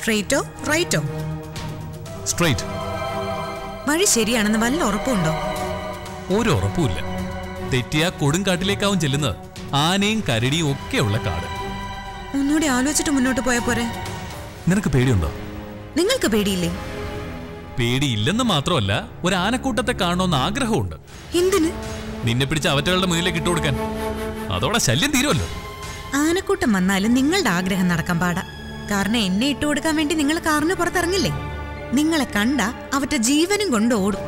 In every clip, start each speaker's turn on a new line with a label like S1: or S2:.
S1: സ്ട്രെയിറ്റോ റൈറ്റോ
S2: straight
S1: വഴി ശരിയാണെന്ന് വല്ല ഉറപ്പുണ്ടോ
S2: ഒരു ഉറപ്പുമില്ല തെറ്റിയ കൊടുങ്കാട്ടിലേക്കാവും ചെല്ലുന്നത് ആനയും കരടിയും ഒക്കെയുള്ള കാട്
S1: ഒന്നുകൂടി ആലോചിച്ചിട്ട് മുന്നോട്ട് പോയാ പോരെ
S2: നിനക്ക് പേടിയുണ്ടോ
S1: നിങ്ങൾക്ക് പേടിയില്ലേ
S2: പേടിയില്ലെന്ന് മാത്രമല്ല ഒരു ആനക്കൂട്ടത്തെ കാണണമെന്ന് ആഗ്രഹമുണ്ട്
S1: എന്തിന്
S2: നിന്നെ പിടിച്ച അവറ്റകളുടെ മുന്നിലേക്ക് ഇട്ടു കൊടുക്കാൻ അതോടെ ശല്യം തീരുമല്ലോ
S1: ആനക്കൂട്ടം വന്നാലും നിങ്ങളുടെ ആഗ്രഹം നടക്കാൻ പാടാ കാരണം എന്നെ ഇട്ടു കൊടുക്കാൻ വേണ്ടി നിങ്ങൾ കാറിന് പുറത്തിറങ്ങില്ലേ നിങ്ങളെ കണ്ട അവറ്റ ജീവനും കൊണ്ട് ഓടും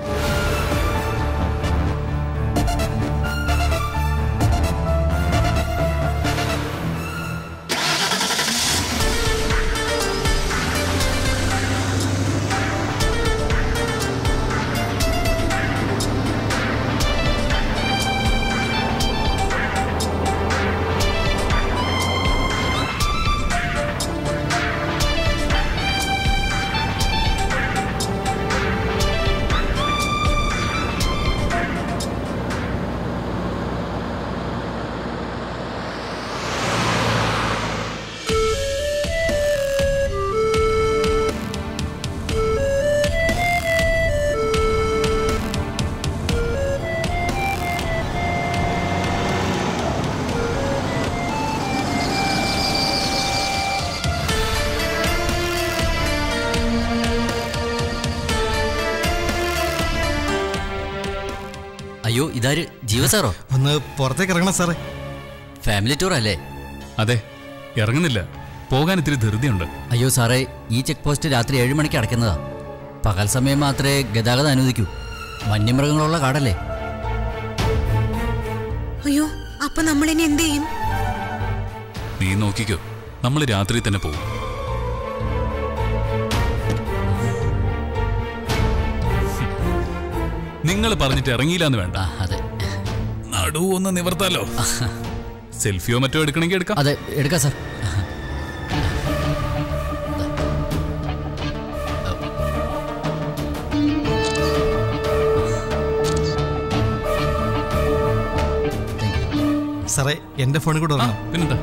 S3: അയ്യോ ഇതാര് ജീവ സാറോ
S4: ഒന്ന് പുറത്തേക്ക് ഇറങ്ങണം സാറേ
S3: ഫാമിലി ടൂർ അല്ലേ
S2: അതെ ഇറങ്ങുന്നില്ല പോകാൻ ഇത്തിരി ധൃതിയുണ്ട്
S3: അയ്യോ സാറേ ഈ ചെക്ക് പോസ്റ്റ് രാത്രി ഏഴ് മണിക്ക് അടയ്ക്കുന്നതാ പകൽ സമയം മാത്രമേ ഗതാഗതം അനുവദിക്കൂ വന്യമൃഗങ്ങളുള്ള കാടല്ലേ
S1: അയ്യോ അപ്പൊ നമ്മൾ ഇനി എന്ത് ചെയ്യും
S2: നീ നോക്കിക്കോ നമ്മൾ രാത്രി തന്നെ പോകും നിങ്ങൾ പറഞ്ഞിട്ട് ഇറങ്ങിയില്ല എന്ന് വേണ്ട
S3: ആ അതെ
S2: നടു ഒന്ന് നിവർത്താലോ സെൽഫിയോ മറ്റോ എടുക്കണമെങ്കിൽ എടുക്കാം
S3: അതെ എടുക്കാം സാർ
S4: സാറേ എന്റെ ഫോണിൽ കൂടെ
S2: ആ,
S4: ഇറങ്ങണം
S2: പിന്നെന്താ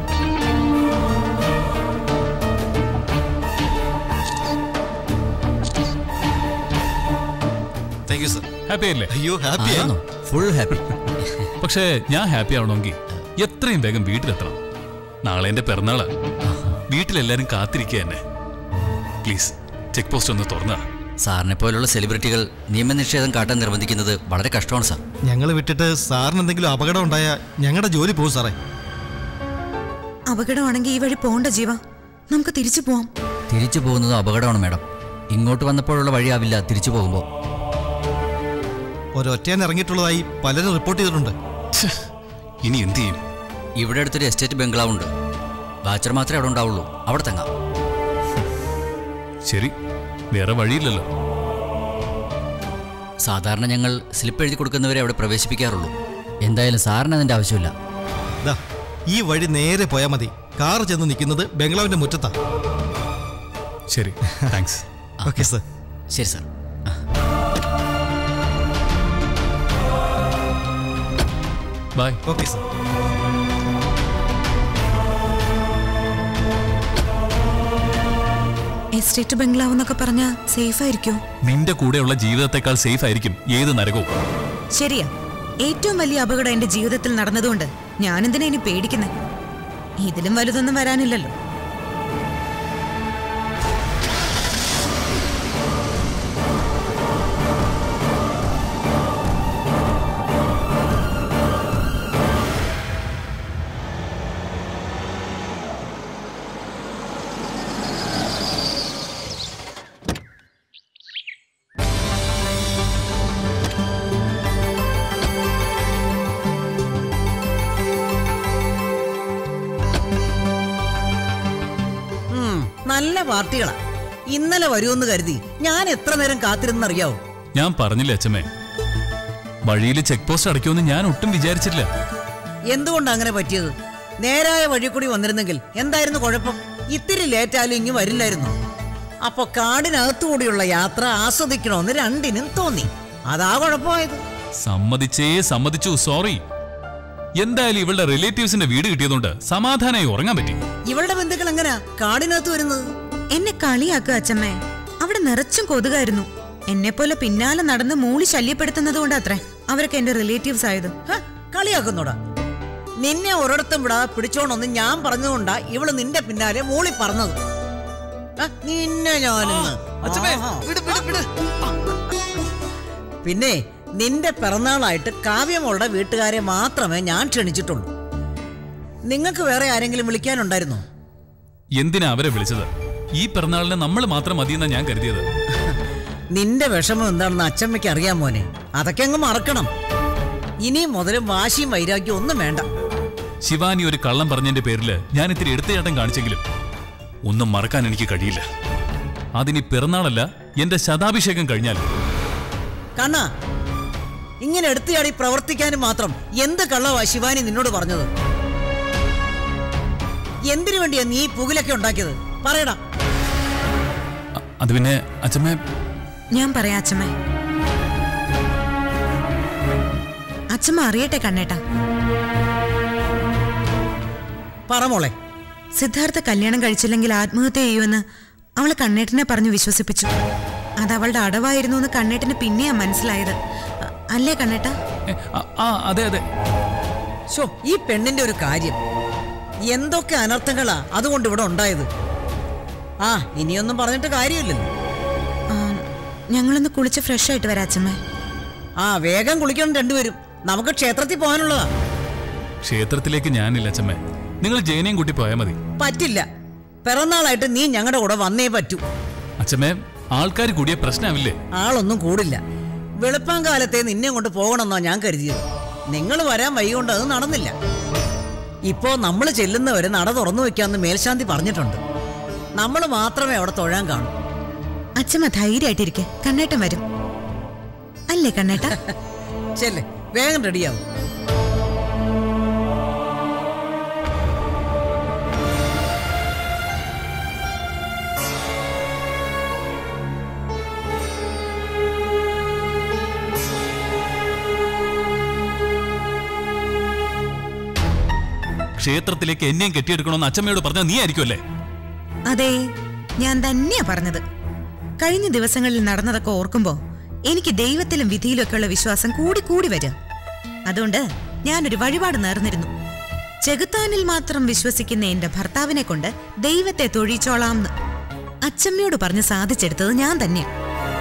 S4: താങ്ക് യു സാർ
S2: ഹാപ്പി അല്ലേ
S4: അയ്യോ ഹാപ്പി
S3: ആണോ ഫുൾ ഹാപ്പി
S2: പക്ഷേ ഞാൻ ഹാപ്പി ആവണമെങ്കിൽ എത്രയും വേഗം വീട്ടിലെത്തണം നാളെ എന്റെ പിറന്നാളാ വീട്ടിലെല്ലാരും കാത്തിരിക്കുക എന്നെ പ്ലീസ് ചെക്ക് പോസ്റ്റ് ഒന്ന് തുറന്നാ
S3: സാറിനെ പോലുള്ള സെലിബ്രിറ്റികൾ നിയമനിഷേധം കാട്ടാൻ നിർബന്ധിക്കുന്നത് വളരെ കഷ്ടമാണ് സാർ
S4: ഞങ്ങൾ വിട്ടിട്ട് സാറിന് എന്തെങ്കിലും അപകടം ഉണ്ടായാൽ ഞങ്ങളുടെ ജോലി പോകും സാറേ
S1: അപകടമാണെങ്കിൽ ഈ വഴി പോണ്ട ജീവ നമുക്ക് തിരിച്ചു പോവാം
S3: തിരിച്ചു പോകുന്നത് അപകടമാണ് മാഡം ഇങ്ങോട്ട് വന്നപ്പോഴുള്ള വഴിയാവില്ല തിരിച്ചു പോകുമ്പോൾ
S4: ഒരൊറ്റയാൻ ഇറങ്ങിയിട്ടുള്ളതായി പലരും റിപ്പോർട്ട് ചെയ്തിട്ടുണ്ട്
S2: ഛെ, ഇനി എന്ത് ചെയ്യും
S3: ഇവിടെ അടുത്തൊരു എസ്റ്റേറ്റ് ബംഗ്ലാവ് ഉണ്ട് ബാച്ചർ മാത്രമേ അവിടെ ഉണ്ടാവുള്ളൂ അവിടെ തങ്ങാം
S2: ശരി വേറെ വഴിയില്ലല്ലോ
S3: സാധാരണ ഞങ്ങൾ സ്ലിപ്പ് എഴുതി കൊടുക്കുന്നവരെ അവിടെ പ്രവേശിപ്പിക്കാറുള്ളൂ എന്തായാലും സാറിന് അതിൻ്റെ ആവശ്യമില്ല
S4: ദാ ഈ വഴി നേരെ പോയാൽ മതി കാർ ചെന്ന് നിൽക്കുന്നത് ബംഗ്ലാവിന്റെ മുറ്റത്താ
S2: ശരി താങ്ക്സ്
S4: ഓക്കെ സാർ
S3: ശരി sir
S2: bye
S4: okay sir
S1: estate ബംഗ്ലാവ് എന്നൊക്കെ പറഞ്ഞ സേഫ് ആയിരിക്കോ
S2: നിന്റെ കൂടെയുള്ള ജീവിതത്തെക്കാൾ സേഫ് ആയിരിക്കും ഏത് നരകവും
S1: ശരിയാ ഏറ്റവും വലിയ അപകടം എന്റെ ജീവിതത്തിൽ നടന്നതുകൊണ്ട് ഞാനെന്തിനാ ഇനി പേടിക്കുന്നത് ഇതിലും വലുതൊന്നും വരാനില്ലല്ലോ
S5: ഉം, നല്ല പാർട്ടികളാ ഇന്നലെ വരുമെന്ന് കരുതി ഞാൻ എത്ര നേരം കാത്തിരുന്നറിയാവോ
S2: ഞാൻ പറഞ്ഞില്ലേ അച്ഛമ്മേ വഴിയിൽ ചെക്ക് പോസ്റ്റ് അടയ്ക്കുമെന്ന് ഞാൻ ഒട്ടും വിചാരിച്ചില്ല
S5: എന്തുകൊണ്ടാ അങ്ങനെ പറ്റിയത് നേരായ വഴി കൂടി വന്നിരുന്നെങ്കിൽ എന്തായിരുന്നു കുഴപ്പം ഇത്തിരി ലേറ്റായാലും ഇങ്ങ് വരില്ലായിരുന്നു അപ്പൊ കാടിനകത്തു കൂടിയുള്ള യാത്ര ആസ്വദിക്കണമെന്ന് രണ്ടിനും തോന്നി അതാ കുഴപ്പമായത്
S2: സമ്മതിച്ചേ സമ്മതിച്ചു സോറി എന്തായാലും ഇവളുടെ റിലേറ്റീവ്സിന്റെ വീട് കിട്ടിയതുകൊണ്ട് സമാധാനമായി ഉറങ്ങാൻ പറ്റി
S5: ഇവളുടെ ബന്ധുക്കൾ എങ്ങനെയാ കാടിനകത്ത് വരുന്നത്
S1: എന്നെ കളിയാക്കുക അച്ഛമ്മേ അവിടെ നിറച്ചും കൊതുകായിരുന്നു എന്നെ പോലെ പിന്നാലെ നടന്ന് മൂളി ശല്യപ്പെടുത്തുന്നത് കൊണ്ടത്രേ അവരൊക്കെ എന്റെ റിലേറ്റീവ്സ് ആയത്
S5: ഹ, കളിയാക്കുന്നോടാ നിന്നെ ഒരിടത്തും വിടാ പിടിച്ചോണൊന്ന് ഞാൻ പറഞ്ഞതുകൊണ്ടാ ഇവള് നിന്റെ പിന്നാലെ മൂളി പറഞ്ഞത് ഹ, നിന്നെ ഞാനിന്ന് ആഹാ. പിന്നെ നിന്റെ പിറന്നാളായിട്ട് കാവ്യമോളുടെ വീട്ടുകാരെ മാത്രമേ ഞാൻ ക്ഷണിച്ചിട്ടുള്ളൂ നിങ്ങൾക്ക് വേറെ ആരെങ്കിലും വിളിക്കാനുണ്ടായിരുന്നോ
S2: എന്തിനാ അവരെ വിളിച്ചത് ഈ പിറന്നാളിന് നമ്മൾ മാത്രം മതിയെന്നാ ഞാൻ കരുതിയത്
S5: നിന്റെ വിഷമം എന്താണെന്ന് അച്ചമ്മയ്ക്ക് അറിയാൻ മോനെ അതൊക്കെ അങ്ങ് മറക്കണം ഇനി മുതലും വാശിയും വൈരാഗ്യം ഒന്നും വേണ്ട
S2: ശിവാനി ഒരു കള്ളം പറഞ്ഞതിന്റെ പേരിൽ ഞാൻ ഇത്തിരി എടുത്തചാട്ടം കാണിച്ചെങ്കിലും ഒന്നും മറക്കാൻ എനിക്ക് കഴിയില്ല അതിനി പിറന്നാളല്ല എന്റെ ശതാഭിഷേകം കഴിഞ്ഞാൽ
S5: കണ്ണാ ഇങ്ങനെ എടുത്തുചാടി പ്രവർത്തിക്കാനും മാത്രം എന്ത് കള്ളവാ ശിവാനി നിന്നോട് പറഞ്ഞത് എന്തിനു വേണ്ടിയാ നീ ഈ പുകിലൊക്കെ ഉണ്ടാക്കിയത് പറയടാ
S2: അ- അത് പിന്നെ അച്ഛമ്മേ
S1: ഞാൻ പറയാം അച്ഛമ്മേ അച്ഛമ്മ അറിയട്ടെ കണ്ണേട്ടാ
S5: പറ മോളെ
S1: സിദ്ധാർത്ഥ കല്യാണം കഴിച്ചില്ലെങ്കിൽ ആത്മഹത്യ ചെയ്യുമെന്ന് അവള് കണ്ണേട്ടനെ പറഞ്ഞു വിശ്വസിപ്പിച്ചു അത് അവളുടെ അടവായിരുന്നു എന്ന് കണ്ണേട്ടന് പിന്നെയാ മനസ്സിലായത് അ- അല്ലേ കണ്ണേട്ടാ
S2: എ, ആ, ആ അതെ അതെ
S5: ശോ ഈ പെണ്ണിന്റെ ഒരു കാര്യം എന്തൊക്കെ അനർത്ഥങ്ങളാ അതുകൊണ്ട് ഇവിടെ ഉണ്ടായത് ആ ഇനിയൊന്നും പറഞ്ഞിട്ട് കാര്യമില്ലല്ലോ
S1: ആ, ഞങ്ങളൊന്ന് കുളിച്ച് ഫ്രഷ് ആയിട്ട് വരാം അച്ഛമ്മേ
S5: ആ വേഗം കുളിക്കണം രണ്ടുപേരും നമുക്ക് ക്ഷേത്രത്തിൽ പോകാനുള്ളതാ
S2: ക്ഷേത്രത്തിലേക്ക് ഞാനില്ല അച്ഛമ്മേ നിങ്ങൾ ജയനെയും കൂട്ടി പോയാൽ മതി
S5: പറ്റില്ല പിറന്നാളായിട്ട് നീ ഞങ്ങളുടെ കൂടെ വന്നേ പറ്റൂ
S2: അച്ഛമ്മേ ആൾക്കാർ കൂടിയ പ്രശ്നമാവില്ലേ
S5: ആളൊന്നും കൂടില്ല വെളുപ്പാൻ കാലത്തെ നിന്നെ കൊണ്ട് പോകണമെന്നാ ഞാൻ കരുതിയത് നിങ്ങൾ വരാൻ വൈകൊണ്ട് അത് നടന്നില്ല ഇപ്പോ നമ്മൾ ചെല്ലുന്നവരെ നട തുറന്നു വെക്കാന്ന് മേൽശാന്തി പറഞ്ഞിട്ടുണ്ട് നമ്മൾ മാത്രമേ അവിടെ തൊഴാൻ കാണൂ
S1: അച്ഛമ്മ ധൈര്യമായിട്ടിരിക്കെ കണ്ണേട്ടൻ വരും അല്ലേ കണ്ണേട്ട
S5: ചെല്ലേ വേഗം റെഡിയാവും
S2: ക്ഷേത്രത്തിലേക്ക് എന്നെയും കെട്ടിയെടുക്കണമെന്ന് അച്ഛമ്മയോട് പറഞ്ഞ നീ ആയിരിക്കുമല്ലേ
S1: അതെ ഞാൻ തന്നെയാ പറഞ്ഞത് കഴിഞ്ഞ ദിവസങ്ങളിൽ നടന്നതൊക്കെ ഓർക്കുമ്പോ എനിക്ക് ദൈവത്തിലും വിധിയിലും ഒക്കെയുള്ള വിശ്വാസം കൂടി കൂടി വരിക അതുകൊണ്ട് ഞാനൊരു വഴിപാട് നേർന്നിരുന്നു ചെകുത്താനിൽ മാത്രം വിശ്വസിക്കുന്ന എന്റെ ഭർത്താവിനെ കൊണ്ട് ദൈവത്തെ തൊഴിച്ചോളാംന്ന് അച്ചമ്മയോട് പറഞ്ഞ് സാധിച്ചെടുത്തത് ഞാൻ തന്നെയാ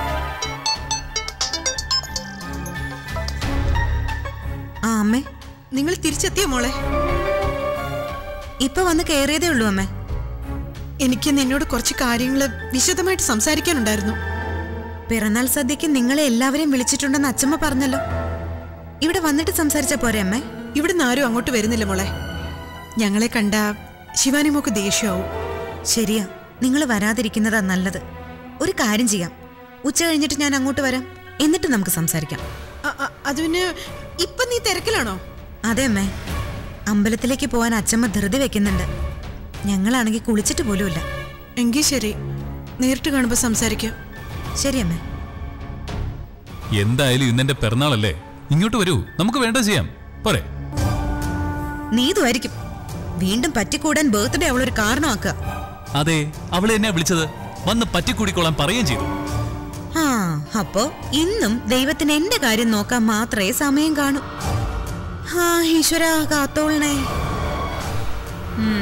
S1: ആ അമ്മേ
S6: നിങ്ങൾ തിരിച്ചെത്തിയ മോളെ
S1: ഇപ്പൊ വന്ന് കയറിയതേ ഉള്ളൂ അമ്മേ
S6: എനിക്ക് നിന്നോട് കുറച്ച് കാര്യങ്ങൾ വിശദമായിട്ട് സംസാരിക്കാനുണ്ടായിരുന്നു
S1: പിറന്നാൾ സദ്യക്ക് നിങ്ങളെ എല്ലാവരെയും വിളിച്ചിട്ടുണ്ടെന്ന് അച്ചമ്മ പറഞ്ഞല്ലോ ഇവിടെ വന്നിട്ട് സംസാരിച്ച പോരെ അമ്മേ
S6: ഇവിടുന്ന് ആരും അങ്ങോട്ട് വരുന്നില്ല മോളെ ഞങ്ങളെ കണ്ട ശിവാനി മോക്ക് ദേഷ്യമാവും
S1: ശരിയാ നിങ്ങൾ വരാതിരിക്കുന്നതാ നല്ലത് ഒരു കാര്യം ചെയ്യാം ഉച്ച കഴിഞ്ഞിട്ട് ഞാൻ അങ്ങോട്ട് വരാം എന്നിട്ട് നമുക്ക് സംസാരിക്കാം
S6: അ- അ- അത് പിന്നെ ഇപ്പൊ നീ തിരക്കിലാണോ
S1: അതെ അമ്മേ അമ്പലത്തിലേക്ക് പോവാൻ അച്ചമ്മ ധൃതി വെക്കുന്നുണ്ട് ഞങ്ങളാണെങ്കിൽ കുളിച്ചിട്ട് പോലുമില്ല
S6: എങ്കിൽ ശരി നേരിട്ട് കാണുമ്പോൾ സംസാരിക്കാം
S1: ശരി അമ്മേ
S2: എന്തായാലും ഇന്നെന്റെ പിറന്നാളല്ലേ ഇങ്ങോട്ട് വരൂ നമുക്ക് വേണ്ട ചെയ്യാം പോരെ
S1: നീതുമായിരിക്കും വീണ്ടും പറ്റിക്കൂടാൻ ബർത്ത്ഡേ അവളൊരു കാരണമാക്കുക
S2: അതെ അവളെ എന്നെ വിളിച്ചത് വന്ന് പറ്റിക്കൂടിക്കോളാൻ പറയുകയും ചെയ്തു
S1: ആ അപ്പോ ഇന്നും ദൈവത്തിന് എന്റെ കാര്യം നോക്കാൻ മാത്രമേ സമയം കാണൂ ആ ഈശ്വര കാത്തോളണേ ഉം.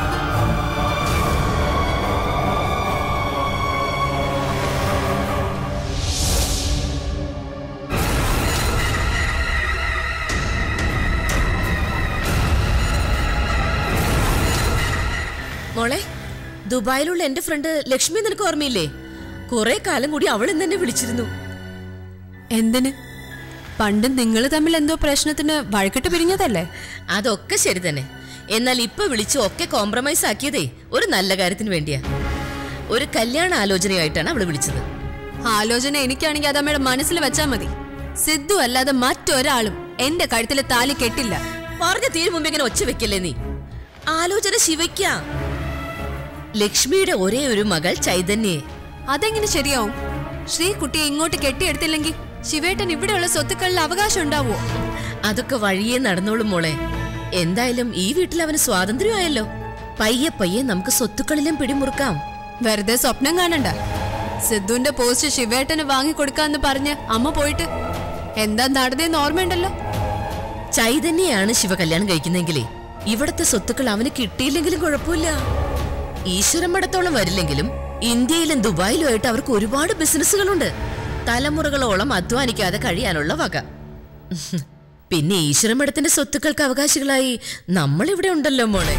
S7: മോളെ ദുബായിലുള്ള എന്റെ ഫ്രണ്ട് ലക്ഷ്മി നിനക്ക് ഓർമ്മയില്ലേ കുറെ കാലം കൂടി അവൾ ഇന്ന് എന്നെ വിളിച്ചിരുന്നു
S8: എന്തിന് പണ്ട് നിങ്ങൾ തമ്മിൽ എന്തോ പ്രശ്നത്തിന് വഴക്കിട്ട് പിരിഞ്ഞതല്ലേ
S7: അതൊക്കെ ശരി തന്നെ എന്നാൽ ഇപ്പൊ വിളിച്ച് ഒക്കെ കോംപ്രമൈസ് ആക്കിയതേ ഒരു നല്ല കാര്യത്തിന് വേണ്ടിയാ ഒരു കല്യാണ ആലോചനയായിട്ടാണ് അവള് വിളിച്ചത്
S8: ആലോചന എനിക്കാണെങ്കിൽ അത് അമ്മയുടെ മനസ്സിൽ വെച്ചാ മതി സിദ്ധു അല്ലാതെ മറ്റൊരാളും എന്റെ കഴുത്തിൽ താലി കെട്ടില്ല
S7: പറഞ്ഞ തീരു മുമ്പ് ഇങ്ങനെ ഒച്ച വെക്കല്ലേ നീ ആലോചന ശിവയ്ക്കാ ലക്ഷ്മിയുടെ ഒരേ ഒരു മകൾ ചൈതന്യയെ
S8: അതെങ്ങനെ ശരിയാവും ശ്രീകുട്ടിയെ ഇങ്ങോട്ട് കെട്ടിയെടുത്തില്ലെങ്കിൽ ശിവേട്ടൻ ഇവിടെയുള്ള സ്വത്തുക്കളിൽ അവകാശം ഉണ്ടാവോ
S7: അതൊക്കെ വഴിയേ നടന്നോളും മോളെ എന്തായാലും ഈ വീട്ടിൽ അവന് സ്വാതന്ത്ര്യമായല്ലോ പയ്യെ പയ്യെ നമുക്ക് സ്വത്തുക്കളിലും പിടിമുറുക്കാം
S8: വെറുതെ സ്വപ്നം കാണണ്ട സിദ്ധുവിന്റെ പോസ്റ്റ് ശിവേട്ടന് വാങ്ങിക്കൊടുക്കാന്ന് പറഞ്ഞ് അമ്മ പോയിട്ട് എന്താ നടന്നതെന്ന് ഓർമ്മയുണ്ടല്ലോ
S7: ചൈതന്യാണ് ശിവ കല്യാണം കഴിക്കുന്നെങ്കിലേ ഇവിടത്തെ സ്വത്തുക്കൾ അവന് കിട്ടിയില്ലെങ്കിലും കുഴപ്പമില്ല ഈശ്വരൻ മടത്തോളം വരില്ലെങ്കിലും ഇന്ത്യയിലും ദുബായിലും ആയിട്ട് അവർക്ക് ഒരുപാട് ബിസിനസ്സുകളുണ്ട് തലമുറകളോളം അധ്വാനിക്കാതെ കഴിയാനുള്ള വക പിന്നെ ഈശ്വരൻ മഠത്തിന്റെ സ്വത്തുക്കൾക്ക് അവകാശികളായി നമ്മളിവിടെ ഉണ്ടല്ലോ മോളെ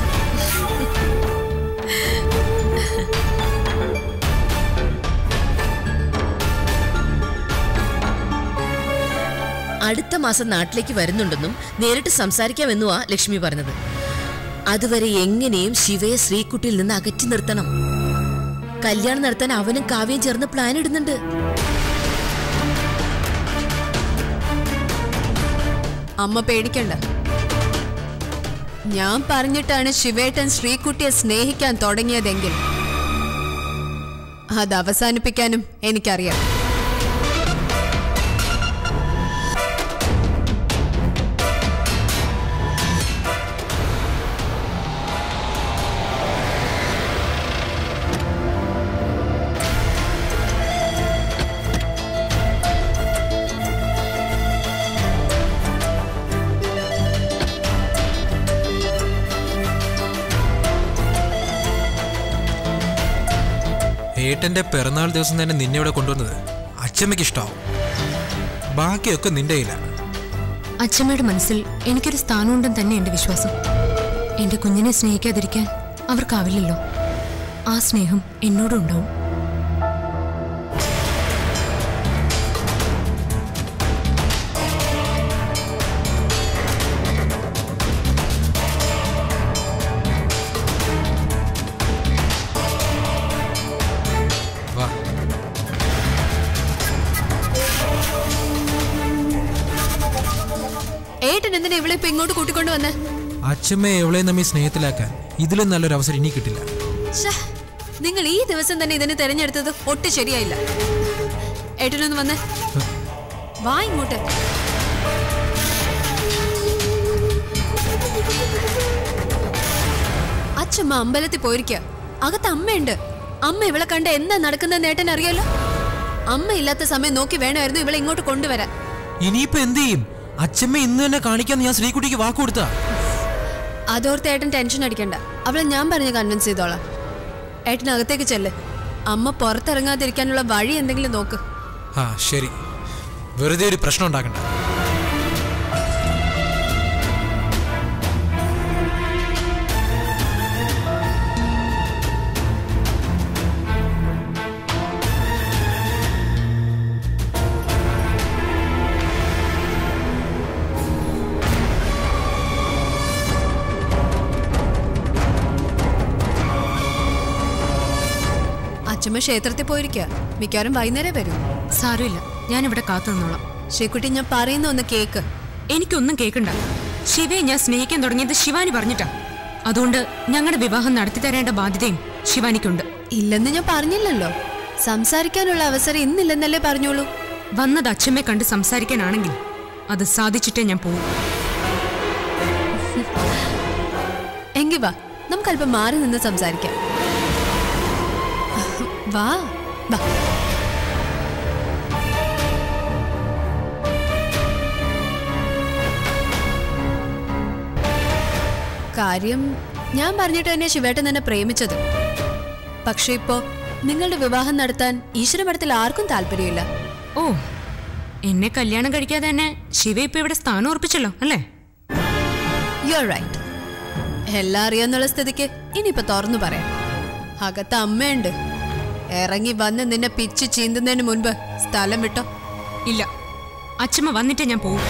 S7: അടുത്ത മാസം നാട്ടിലേക്ക് വരുന്നുണ്ടെന്നും നേരിട്ട് സംസാരിക്കാമെന്നുമാ ലക്ഷ്മി പറഞ്ഞത് അതുവരെ എങ്ങനെയും ശിവയെ ശ്രീകുട്ടിയിൽ നിന്ന് അകറ്റി നിർത്തണം കല്യാണം നടത്താൻ അവനും കാവ്യം ചേർന്ന് പ്ലാൻ ഇടുന്നുണ്ട്
S8: അമ്മ പേടിക്കണ്ട ഞാൻ പറഞ്ഞിട്ടാണ് ശിവേട്ടൻ ശ്രീകുട്ടിയെ സ്നേഹിക്കാൻ തുടങ്ങിയതെങ്കിൽ അത് അവസാനിപ്പിക്കാനും എനിക്കറിയാം
S9: ഏട്ടന്റെ പിറന്നാൾ ദിവസം തന്നെ നിന്നെ ഇവിടെ കൊണ്ടുവന്നത് അച്ഛമ്മയ്ക്ക് ഇഷ്ടാവും ബാക്കിയൊക്കെ നിന്റെ കയ്യിലാണ്
S10: അച്ഛമ്മയുടെ മനസ്സിൽ എനിക്കൊരു സ്ഥാനമുണ്ടെന്ന് തന്നെ എന്റെ വിശ്വാസം എന്റെ കുഞ്ഞിനെ സ്നേഹിക്കാതിരിക്കാൻ അവർക്കാവില്ലല്ലോ ആ സ്നേഹം എന്നോടും ഉണ്ടാവും
S9: വാ
S8: ഏട്ടൻ എന്തിനാ ഇവളെ ഇപ്പൊ ഇങ്ങോട്ട് കൂട്ടിക്കൊണ്ട് വന്നേ
S9: അച്ഛമ്മയെ എവളെ നമ്മെ സ്നേഹത്തിലാക്കാൻ ഇതിലും നല്ലൊരു അവസരം ഇനി കിട്ടില്ല
S8: ശ്ശേ, നിങ്ങൾ ഈ ദിവസം തന്നെ ഇതിനെ തെരഞ്ഞെടുത്തത് ഒട്ടും ശരിയായില്ല ഏട്ടനൊന്ന് വന്നേ വാ ഇങ്ങോട്ട് അച്ഛമ്മ അമ്പലത്തിൽ പോയിരിക്കുക അകത്ത് അമ്മയുണ്ട് അമ്മ ഇവളെ കണ്ട എന്താ നടക്കുന്ന ഏട്ടൻ അറിയാലോ അമ്മ ഇല്ലാത്ത സമയം നോക്കി വേണമായിരുന്നു ഇവളെ ഇങ്ങോട്ട് കൊണ്ടുവരാൻ
S9: ഇനിയിപ്പോ എന്ത് ചെയ്യും അച്ഛമ്മ ഇന്ന് തന്നെ കാണിക്കാന്ന് ഞാൻ ശ്രീകുട്ടിക്ക് വാക്ക് കൊടുത്താ
S8: അതോർത്ത് ഏട്ടൻ ടെൻഷൻ അടിക്കണ്ട അവളെ ഞാൻ പറഞ്ഞ് കൺവിൻസ് ചെയ്തോളാം ഏട്ടൻ അകത്തേക്ക് ചെല്ല് അമ്മ പുറത്തിറങ്ങാതിരിക്കാനുള്ള വഴി എന്തെങ്കിലും നോക്ക്
S9: ആ ശരി വെറുതെ ഒരു പ്രശ്നം ഉണ്ടാക്കണ്ട
S8: അച്ഛമ്മ ക്ഷേത്രത്തിൽ പോയിരിക്കുക മിക്കവാറും വൈകുന്നേരം വരും
S10: സാരമില്ല ഞാനിവിടെ കാത്തു നിന്നോളാം
S8: ശ്രീകുട്ടി ഞാൻ പറയുന്ന ഒന്ന് കേക്ക്
S10: എനിക്കൊന്നും കേൾക്കണ്ട ശിവയെ ഞാൻ സ്നേഹിക്കാൻ തുടങ്ങിയത് ശിവാനി പറഞ്ഞിട്ടാ അതുകൊണ്ട് ഞങ്ങളുടെ വിവാഹം നടത്തി തരേണ്ട ബാധ്യതയും ശിവാനിക്കുണ്ട്
S8: ഇല്ലെന്ന് ഞാൻ പറഞ്ഞില്ലല്ലോ സംസാരിക്കാനുള്ള അവസരം ഇന്നില്ലെന്നല്ലേ പറഞ്ഞോളൂ
S10: വന്നത് അച്ഛമ്മയെ കണ്ട് സംസാരിക്കാനാണെങ്കിൽ അത് സാധിച്ചിട്ടേ ഞാൻ പോകും
S8: എങ്കി വാ നമുക്ക് അല്പം മാറി നിന്ന് സംസാരിക്കാം വാ വാ കാര്യം ഞാൻ പറഞ്ഞിട്ട് തന്നെ ശിവേട്ടൻ തന്നെ പ്രേമിച്ചത് പക്ഷെ ഇപ്പോ നിങ്ങളുടെ വിവാഹം നടത്താൻ ഈശ്വരമഠത്തിൽ ആർക്കും താല്പര്യമില്ല
S10: ഓ എന്നെ കല്യാണം കഴിക്കാതെ തന്നെ ശിവ ഇപ്പൊ ഇവിടെ സ്ഥാനം ഉറപ്പിച്ചല്ലോ അല്ലേ
S8: യു ആർ റൈറ്റ് എല്ലാം അറിയാന്നുള്ള സ്ഥിതിക്ക് ഇനിയിപ്പോ തുറന്നു പറയാം അകത്ത് അമ്മയുണ്ട് ഇറങ്ങി വന്ന് നിന്നെ പിച്ച് ചീന്തുന്നതിന് മുൻപ് സ്ഥലം വിട്ടോ
S10: ഇല്ല അച്ഛമ്മ വന്നിട്ടേ ഞാൻ പോകും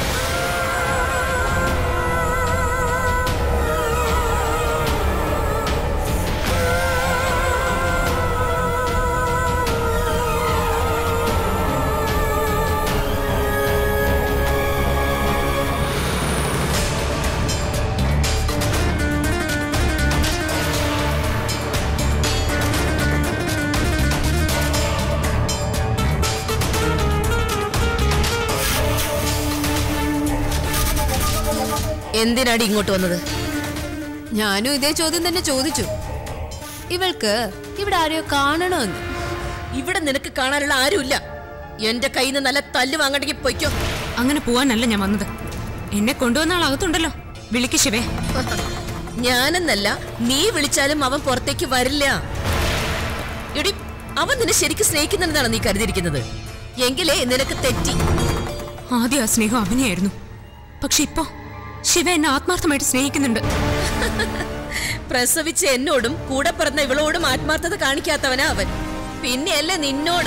S7: എന്തിനാടി ഇങ്ങോട്ട് വന്നത്
S8: ഞാനും ഇതേ ചോദ്യം തന്നെ ചോദിച്ചു ഇവൾക്ക് ഇവിടെ ആരെയോ കാണണമെന്ന്
S7: ഇവിടെ നിനക്ക് കാണാനുള്ള ആരുമില്ല എന്റെ കയ്യിൽ നിന്ന് നല്ല തല്ല് വാങ്ങണ്ടെങ്കിൽ പൊയ്ക്കോ
S10: അങ്ങനെ പോവാനല്ല ഞാൻ വന്നത് എന്നെ കൊണ്ടുവന്ന ആൾ അകത്തുണ്ടല്ലോ വിളിക്ക് ശിവേ
S7: ഞാനെന്നല്ല നീ വിളിച്ചാലും അവൻ പുറത്തേക്ക് വരില്ല എടി അവൻ നിന്നെ ശരിക്കും സ്നേഹിക്കുന്നുണ്ടെന്നാണ് നീ കരുതിയിരിക്കുന്നത് എങ്കിലേ നിനക്ക് തെറ്റി
S10: ആദ്യം ആ സ്നേഹം അവനെയായിരുന്നു പക്ഷെ ഇപ്പോ ശിവ എന്നെ ആത്മാർത്ഥമായിട്ട് സ്നേഹിക്കുന്നുണ്ട്
S7: പ്രസവിച്ച എന്നോടും കൂടെ പിറന്ന ഇവളോടും ആത്മാർത്ഥത കാണിക്കാത്തവനാ അവൻ പിന്നെയല്ലേ നിന്നോട്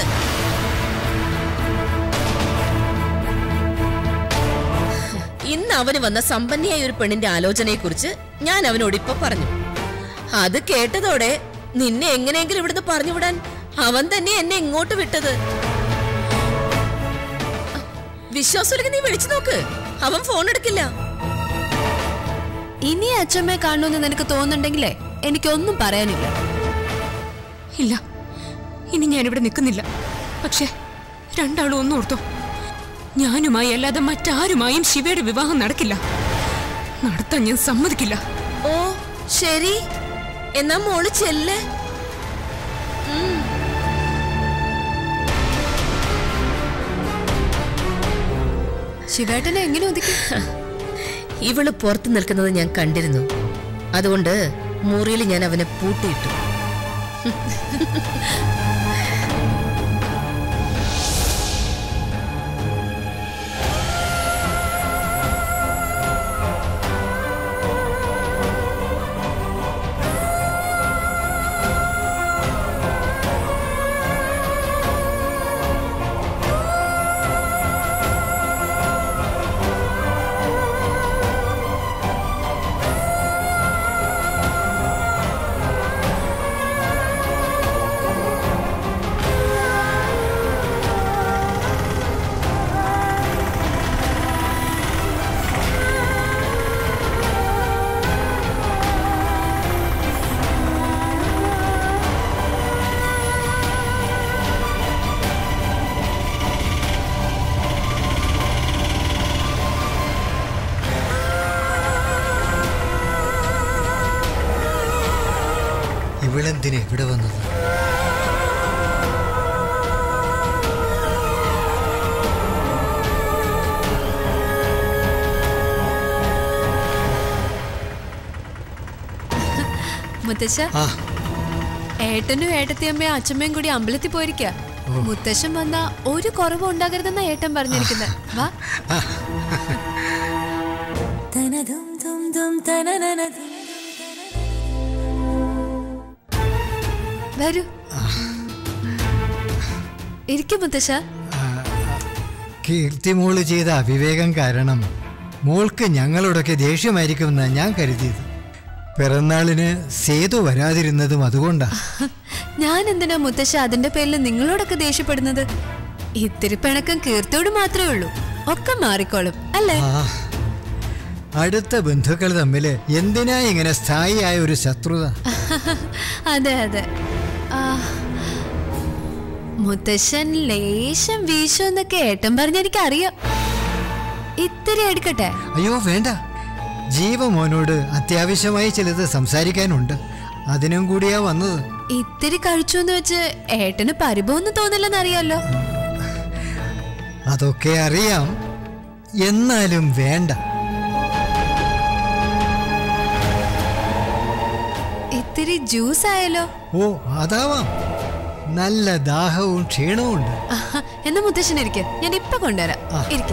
S7: ഇന്ന് അവന് വന്ന സമ്പന്നയായ ഒരു പെണ്ണിന്റെ ആലോചനയെ കുറിച്ച് ഞാൻ അവനോട് ഇപ്പൊ പറഞ്ഞു അത് കേട്ടതോടെ നിന്നെ എങ്ങനെയെങ്കിലും ഇവിടുന്ന് പറഞ്ഞുവിടാൻ അവൻ തന്നെ എന്നെ ഇങ്ങോട്ട് വിട്ടത് വിശ്വാസമില്ലെങ്കിൽ നീ വിളിച്ചു നോക്ക് അവൻ ഫോൺ എടുക്കില്ല
S8: ഇനി അച്ഛമ്മയെ കാണണമെന്ന് നിനക്ക് തോന്നുന്നുണ്ടെങ്കിലേ എനിക്കൊന്നും പറയാനില്ല
S10: ഇല്ല ഇനി ഞാനിവിടെ നിൽക്കുന്നില്ല പക്ഷേ രണ്ടാളും ഒന്നും ഓർത്തോ ഞാനുമായി അല്ലാതെ മറ്റാരുമായും ശിവയുടെ വിവാഹം നടക്കില്ല നടത്താൻ ഞാൻ സമ്മതിക്കില്ല
S7: ഓ ശരി എന്നാ മോള് ചെല്ലേ
S8: ശിവേട്ടനെ എങ്ങനെ ഒതുക്കി
S7: ഇവള് പുറത്തു നിൽക്കുന്നത് ഞാൻ കണ്ടിരുന്നു അതുകൊണ്ട് മുറിയിൽ ഞാൻ അവനെ പൂട്ടിയിട്ടു
S11: ഇവളെന്തിനാ ഇവിടെ വന്നത്
S8: മുത്തശ്ശ
S11: ആ
S8: ഏട്ടനും ഏട്ടത്തിയമ്മയും അച്ഛമ്മയും കൂടി അമ്പലത്തിൽ പോയിരിക്ക മുത്തശ്ശൻ വന്ന ഒരു കുറവും ഉണ്ടാകരുതെന്ന ഏട്ടൻ പറഞ്ഞിരിക്കുന്നത് വാ വരൂ ഇരിക്കും മുത്തശ്ശ
S11: കീർത്തി മോള് ചെയ്ത അവിവേകം കാരണം മോൾക്ക് ഞങ്ങളോടൊക്കെ ദേഷ്യമായിരിക്കുമെന്നാണ് ഞാൻ കരുതിയത് പിറന്നാളിന് സേതു വരാതിരുന്നതും അതുകൊണ്ടാ
S8: ഞാൻ എന്തിനാ മുത്തശ്ശ അതിന്റെ പേരിൽ നിങ്ങളോടൊക്കെ ദേഷ്യപ്പെടുന്നത് ഇത്തിരി പിണക്കം കീർത്തിയോട് മാത്രമേ ഉള്ളൂ ഒക്കെ മാറിക്കോളും അല്ലേ
S11: ആ അടുത്ത ബന്ധുക്കൾ തമ്മിൽ എന്തിനാ ഇങ്ങനെ സ്ഥായിയായ ഒരു ശത്രുത
S8: അതെ അതെ ആ, മുത്തശ്ശൻ ലേശം വീശു എന്നൊക്കെ ഏട്ടൻ പറഞ്ഞെനിക്ക് അറിയാം ഇത്തിരി എടുക്കട്ടെ
S11: അയ്യോ വേണ്ട ജീവമോനോട് അത്യാവശ്യമായി ചിലത് സംസാരിക്കാനുണ്ട് അതിനും കൂടിയാ വന്നത്
S8: ഇത്തിരി കഴിച്ചു എന്ന് വെച്ച് ഏട്ടന് പരിഭവം തോന്നില്ലെന്ന് അറിയാലോ
S11: അതൊക്കെ അറിയാം എന്നാലും വേണ്ട
S8: ഇത്തിരി ജ്യൂസ് ആയാലോ
S11: ഓ അതാവാം നല്ല ദാഹവും ക്ഷീണവും ഉണ്ട്
S8: ആഹാ, എന്നാ മുത്തശ്ശൻ ഇരിക്കെ ഞാൻ ഇപ്പൊ കൊണ്ടുവരാം ഇരിക്കെ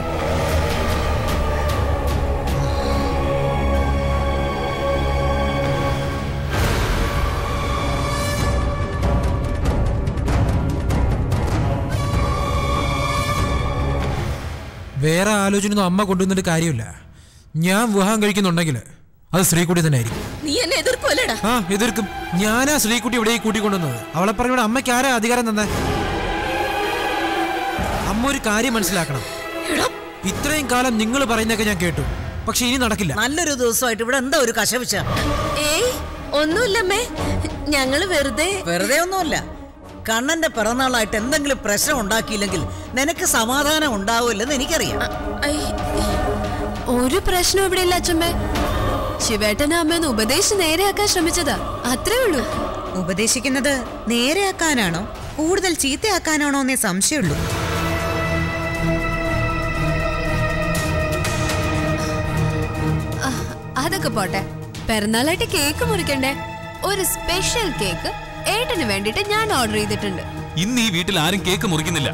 S9: വേറെ ആലോചനയൊന്നും അമ്മ കൊണ്ടുവന്നിട്ട് കാര്യമില്ല ഞാൻ വിവാഹം കഴിക്കുന്നുണ്ടെങ്കിൽ അത് ശ്രീകുട്ടി തന്നെ ആയിരിക്കും
S7: നീ എന്നെ എതിർക്കുമല്ലേടാ
S9: ആ എതിർക്കും ഞാനാ ശ്രീകുട്ടി ഇവിടെ കൂട്ടിക്കൊണ്ടുവന്നത് അവളെ പറഞ്ഞ അമ്മയ്ക്ക് ആരാ അധികാരം തന്നെ അമ്മ ഒരു കാര്യം മനസ്സിലാക്കണം ഇത്രയും കാലം നിങ്ങൾ പറയുന്നതൊക്കെ ഞാൻ കേട്ടു പക്ഷെ ഇനി നടക്കില്ല
S5: നല്ലൊരു ദിവസമായിട്ട് ഇവിടെ എന്താ ഒരു കശവിച്ച
S7: ഏയ് ഒന്നുമില്ലമ്മേ ഞങ്ങള് വെറുതെ
S5: വെറുതെ ഒന്നുമല്ല കണ്ണന്റെ പിറന്നാളായിട്ട് എന്തെങ്കിലും പ്രശ്നം ഉണ്ടാക്കിയില്ലെങ്കിൽ നിനക്ക് സമാധാനം ഉണ്ടാവില്ലെന്ന് എനിക്കറിയാം
S7: ഐ,
S8: ഒരു പ്രശ്നവും ഇവിടെ ഇല്ല അച്ഛമ്മേ ശിവേട്ടനെ അമ്മയൊന്ന് ഉപദേശിച്ച് നേരെയാക്കാൻ ശ്രമിച്ചതാ അത്രേ ഉള്ളൂ
S1: ഉപദേശിക്കുന്നത് നേരെയാക്കാനാണോ കൂടുതൽ ചീത്തയാക്കാനാണോ എന്നേ സംശയമുള്ളൂ
S8: ആ, അതൊക്കെ പോട്ടെ പിറന്നാളായിട്ട് കേക്ക് മുറിക്കണ്ടേ ഒരു സ്പെഷ്യൽ കേക്ക് ഏട്ടന് വേണ്ടിട്ട് ഞാൻ ഓർഡർ ചെയ്തിട്ടുണ്ട്
S2: ഇന്ന് ഈ വീട്ടിൽ ആരും കേക്ക് മുറിക്കുന്നില്ല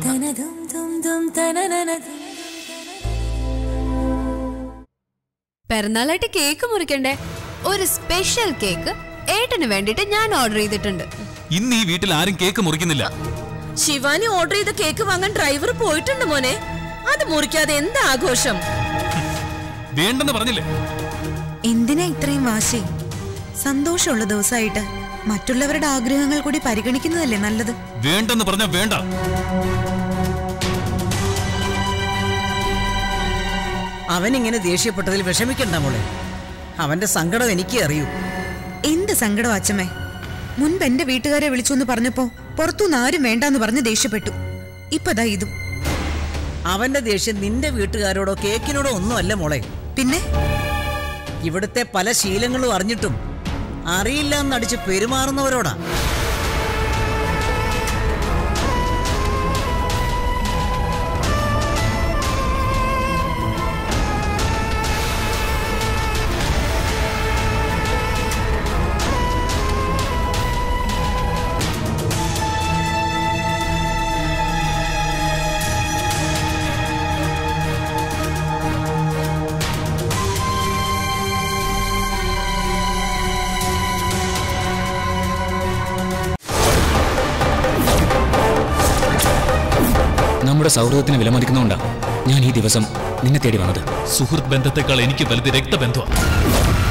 S8: പിറന്നാളായിട്ട് കേക്ക് മുറിക്കണ്ടേ ഒരു സ്പെഷ്യൽ കേക്ക് ഏട്ടന് വേണ്ടിട്ട് ഞാൻ ഓർഡർ ചെയ്തിട്ടുണ്ട്
S2: ഇന്ന് ഈ വീട്ടിൽ ആരും കേക്ക് മുറിക്കുന്നില്ല
S7: ശിവാനി ഓർഡർ ചെയ്ത കേക്ക് വാങ്ങാൻ ഡ്രൈവർ പോയിട്ടുണ്ട് മോനെ അത് മുറിക്കാതെ എന്താ ആഘോഷം
S2: വേണ്ടെന്ന് പറഞ്ഞില്ലേ
S1: എന്തിനാ ഇത്രയും വാശി സന്തോഷമുള്ള ദിവസമായിട്ട് മറ്റുള്ളവരുടെ ആഗ്രഹങ്ങൾ കൂടി പരിഗണിക്കുന്നതല്ലേ നല്ലത്
S2: വേണ്ടെന്ന് പറഞ്ഞാ വേണ്ട
S5: അവനിങ്ങനെ ദേഷ്യപ്പെട്ടതിൽ വിഷമിക്കണ്ട മോളെ അവന്റെ സങ്കടം എനിക്ക് അറിയൂ
S1: എന്ത് സങ്കടം അച്ഛമ്മേ മുൻപ് എന്റെ വീട്ടുകാരെ വിളിച്ചു എന്ന് പറഞ്ഞപ്പോ പുറത്തുനിന്ന് ആരും വേണ്ടാന്ന് പറഞ്ഞ് ദേഷ്യപ്പെട്ടു ഇപ്പതാ ഇതും
S5: അവന്റെ ദേഷ്യം നിന്റെ വീട്ടുകാരോടോ കേക്കിനോടോ ഒന്നുമല്ല മോളെ
S1: പിന്നെ
S5: ഇവിടുത്തെ പല ശീലങ്ങളും അറിഞ്ഞിട്ടും അറിയില്ല എന്നടിച്ച് പെരുമാറുന്നവരോടാ
S12: നമ്മുടെ സൗഹൃദത്തിന് വിലമതിക്കുന്നതുകൊണ്ടാ ഞാൻ ഈ ദിവസം നിന്നെ തേടി വന്നത്
S2: സുഹൃത്ത് ബന്ധത്തെക്കാൾ എനിക്ക് വലുത് രക്തബന്ധമാണ്